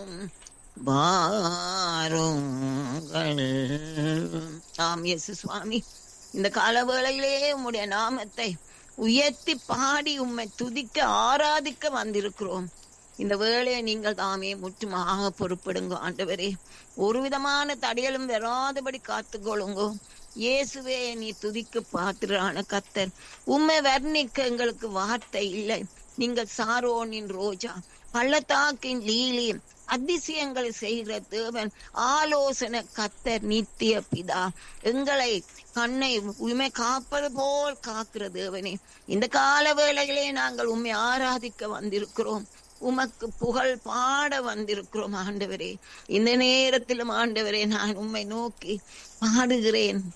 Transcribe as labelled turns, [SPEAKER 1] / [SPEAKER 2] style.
[SPEAKER 1] வாரும் வாருங்கள் ஆம் இயேசு சுவாமி இந்த காலவேளையிலே உம்முடைய நாமத்தை உயர்த்தி பாடி உம்மை துதிக்க ஆராதிக்க வந்திருக்கிறோம் இந்த வேளையை நீங்கள் தாமே முற்றுமாக பொறுப்படுங்க ஆண்டவரே ஒரு விதமான தடையலும் வராதபடி காத்துக்கொள்ளுங்கோ இயேசுவே நீ துதிக்க பாத்திரான கத்தர் உம்மை வர்ணிக்க எங்களுக்கு வார்த்தை இல்லை நீங்கள் சாரோனின் ரோஜா பள்ளத்தாக்கின் லீலி அதிசயங்களை செய்கிற தேவன் ஆலோசனை கத்தர் நித்திய பிதா எங்களை கண்ணை உண்மை காப்பது போல் காக்கிற தேவனே இந்த கால வேளையிலே நாங்கள் உண்மை ஆராதிக்க வந்திருக்கிறோம் உமக்கு புகழ் பாட வந்திருக்கிறோம் ஆண்டவரே இந்த நேரத்திலும் ஆண்டவரே நான் உம்மை நோக்கி பாடுகிறேன்